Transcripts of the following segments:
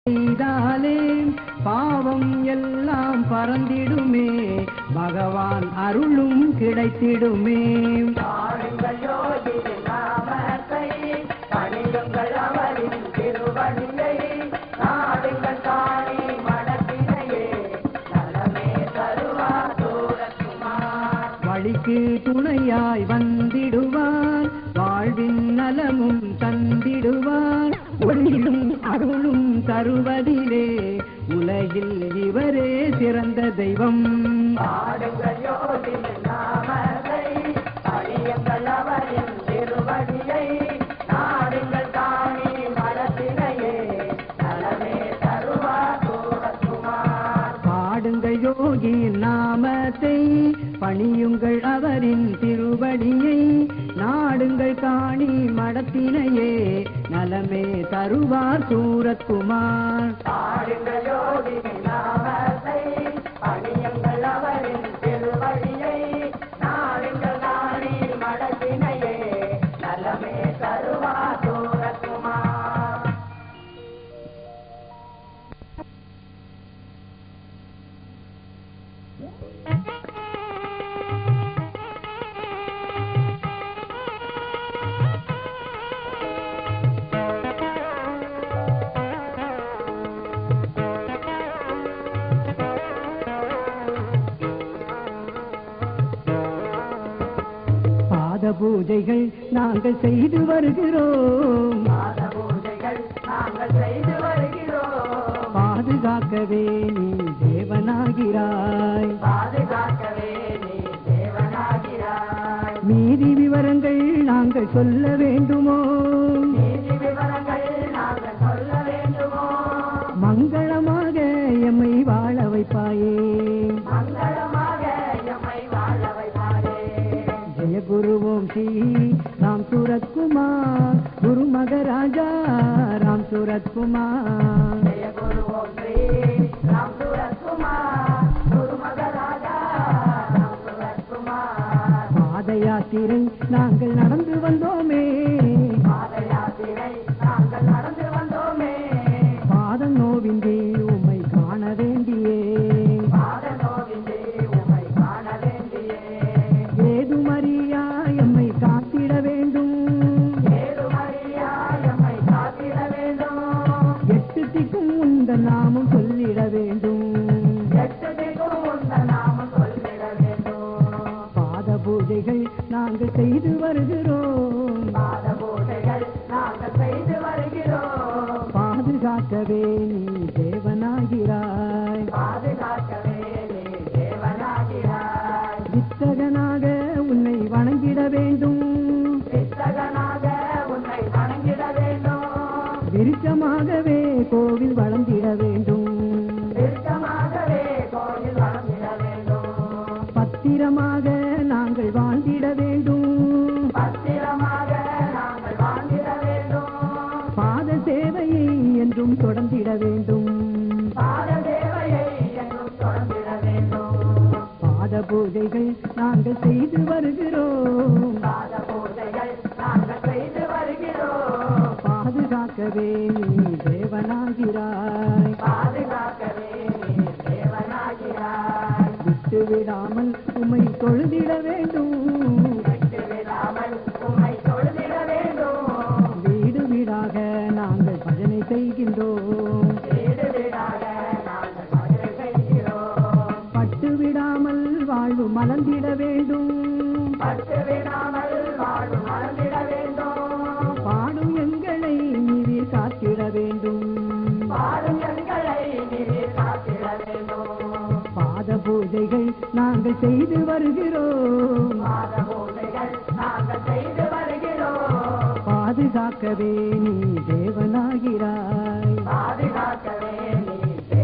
செய்தாலே பாவம் எல்லாம் பறந்திடுமே பகவான் அருளும் கிடைத்திடுமே பாடுங்கள் யோகியின் நாமத்தை பணியுங்கள் அவரின் திருவடியை நாடுங்கள் காணி மனத்தினையே நலமே தருவார் தூரத்துமார் வழிக்கு துணையாய் வந்திடுவார் வாழ்வின் நலமும் தந்திடுவார் ஒளியும் அருளும் தருவதிலே உலகில் இவரே சிறந்த தெய்வம் பாடுங்கள் யோகியின் நாமத்தை பணியுங்கள் அவரின் திருவடியை நாடுங்கள் காணி மனத்தினையே நலமே தருவார் தூரத்துமார் பாடுங்கள் யோகியின் நாமத்தை பணியுங்கள் அவரின் திருவடியை நாடுங்கள் காணி மடத்தினையே நலமே தருவார் சூரத்குமார் பாடுங்கள் யோகியின் நாமத்தை பணியுங்கள் அவரின் திருவடியை நாடுங்கள் நாடி மடத்தினையே நலமே தருவா தூரத்துமார் பாத பூஜைகள் நாங்கள் செய்து வருகிறோம் பாத பூஜைகள் நாங்கள் செய்து வருகிறோம் பாதுகாக்கவே நீ தேவனாகிறாய் பாதுகாக்கவே நீ தேவனாகிறாய் மீதி விவரங்கள் நாங்கள் சொல்ல வேண்டுமோ நீதி விவரங்கள் நாங்கள் சொல்ல வேண்டுமோ மங்களமாக எம்மை வாழ வைப்பாயே மங்களமாக எம்மை வாழ வைப்பாரே ஜெய குரு ஓம் ஸ்ரீ ராம் சூரத்குமார் குரு மகராஜா ராம் சூரத்குமார் ஜெய குரு ஓம் ஸ்ரீ ராம் சூரத்குமார் குரு மகராஜா ராம் சூரத்குமார் பாத யாத்திரை நாங்கள் நடந்து வந்தோமே பாத யாத்திரை நாங்கள் நடந்து வந்தோமே பாதம் நோவின்றி உம்மை காண வேண்டியே பாத நோவின்றி உம்மை காண வேண்டியே ஏது மரியா எம்மை காத்திட வேண்டும் ஏது மரியா எம்மை காத்திட வேண்டும் எட்டு திக்கும் உந்த நாமம் சொல்லிட வேண்டும் எட்டு திக்கும் உந்த நாமம் சொல்லிட வேண்டும் பாத பூஜைகள் நாங்கள் செய்து வருகிறோம் பாத பூஜைகள் நாங்கள் செய்து வருகிறோம் பாதுகாக்கவே நீ தேவனாகிறாய் பாதுகாக்கவே நீ தேவனாகிறாய் வித்தகனாக உன்னை வணங்கிட வேண்டும் வித்தகனாக உன்னை வணங்கிட வேண்டும் விருச்சமாகவே கோவில் வளர்ந்திட வேண்டும் விருத்தமாகவே கோயில் வணங்கிட வேண்டும் பத்திரமாக நாங்கள் வாழ்ந்திட வேண்டும் பத்திரமாக நாங்கள் வாழ்ந்திட வேண்டும் பாத சேவையை என்றும் தொடர்ந்திட வேண்டும் பாத தேவையை என்றும் தொடர்ந்திட வேண்டும் பாத பூஜைகள் நாங்கள் செய்து வருகிறோம் பாத பூஜைகள் நாங்கள் செய்து வருகிறோம் பாதுகாக்கவே நீ தேவனாகிறாய் பாதுகாக்கவே நீ தேவனாகிறாய் விட்டு விடாமல் உம்மை தொழுதிட வேண்டும் விட்டு விடாமல் உம்மை தொழுதிட வேண்டும் வீடு வீடாக நாங்கள் பஜனை செய்கின்றோம் வீடு வீடாக நாங்கள் மகிழ செய்கிறோம் பட்டு விடாமல் வாழ்வு மலர்ந்திட வேண்டும் பட்டு விடாமல் வாழ மறந்திட வேண்டும் பாடும் எங்களை நீர் காத்திட வேண்டும் பாடும் எங்களை நீர் காத்திட வேண்டும் பாத பூஜைகள் நாங்கள் செய்து வருகிறோம் பாத பூஜைகள் நாங்கள் செய்து வருகிறோம் பாதுகாக்கவே நீ தேவனாகிறாய் பாதுகாக்கவே நீ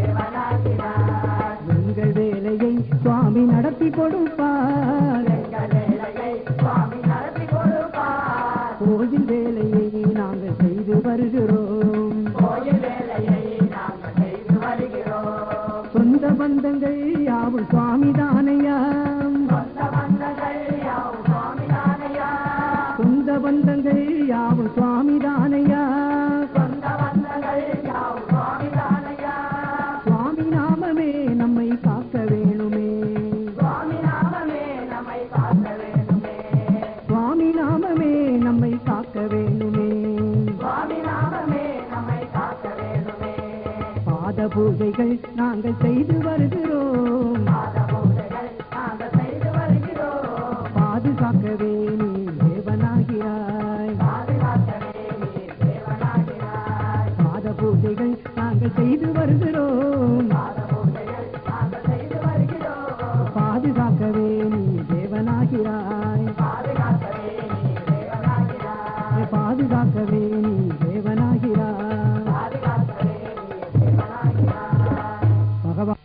தேவனாகிறாய் எங்கள் வேலையை சுவாமி நடத்தி கொடுப்பார் எங்கள் வேலையை சுவாமி நடத்தி கொடுப்பார் கோயில் வேலையை நாங்கள் செய்து வருகிறோம் கோயில் வேலையை நாங்கள் செய்து வருகிறோம் சொந்த பந்தங்கள் யாவும் சுவாமி தானையாம் சொந்த பந்தங்கள் யாவும் சுவாமி தானையா சொந்த பந்தங்கள் யாவும் சுவாமி தானையா சொந்த பந்தங்கள் யாவும் சுவாமி தானையா மாத பூஜைகள் நாங்கள் செய்து வருகிறோம் மாத பூஜைகள் நாங்கள் செய்து வருகிறோம் பாதுகாக்கவே நீ தேவனாகிறாய் பாதுகாக்கவே நீர் தேவனாகிறாய் மாத பூஜைகள் நாங்கள் செய்து வருகிறோம் மாத பூஜைகள் நாங்கள் செய்து வருகிறோம் பாதுகாக்கவே நீ தேவனாகிறாய் பாதுகாக்கவே நீர் தேவனாகிறாய் பாதுகாக்கவே நீ தேவனாகிறாய் பாதுகாக்கவே நீர் தேவனாகிறாய் பகவான்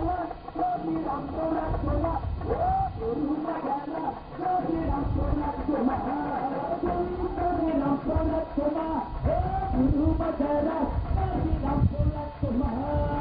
Thank you. புலத்துமா புலத்துமா ஏ குருபதர புலத்துமா